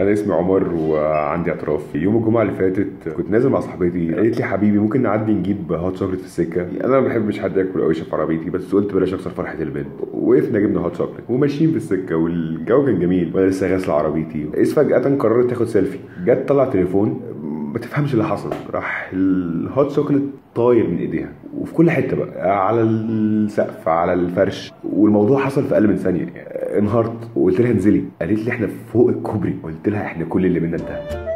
انا اسمي عمر وعندي اعتراف يوم الجمعه اللي فاتت كنت نازل مع صاحبتي قالت لي حبيبي ممكن نعدي نجيب هوت شوكليت في السكه انا ما بحبش حد ياكل او يشرب في عربيتي بس قلت بلاش اخسر فرحه البنت وقفنا جبنا هوت شوكليت وماشيين في السكه والجو كان جميل وانا لسه غاسل عربيتي اذ فجاه قررت تاخد سيلفي جت طلع تليفون ما تفهمش اللي حصل راح الهوت شوكليت طاير من ايديها وفي كل حته بقى على السقف على الفرش والموضوع حصل في اقل من ثانيه انهارت وقلت لها انزلي قالت لي احنا فوق الكوبري قلت لها احنا كل اللي بينا انتهى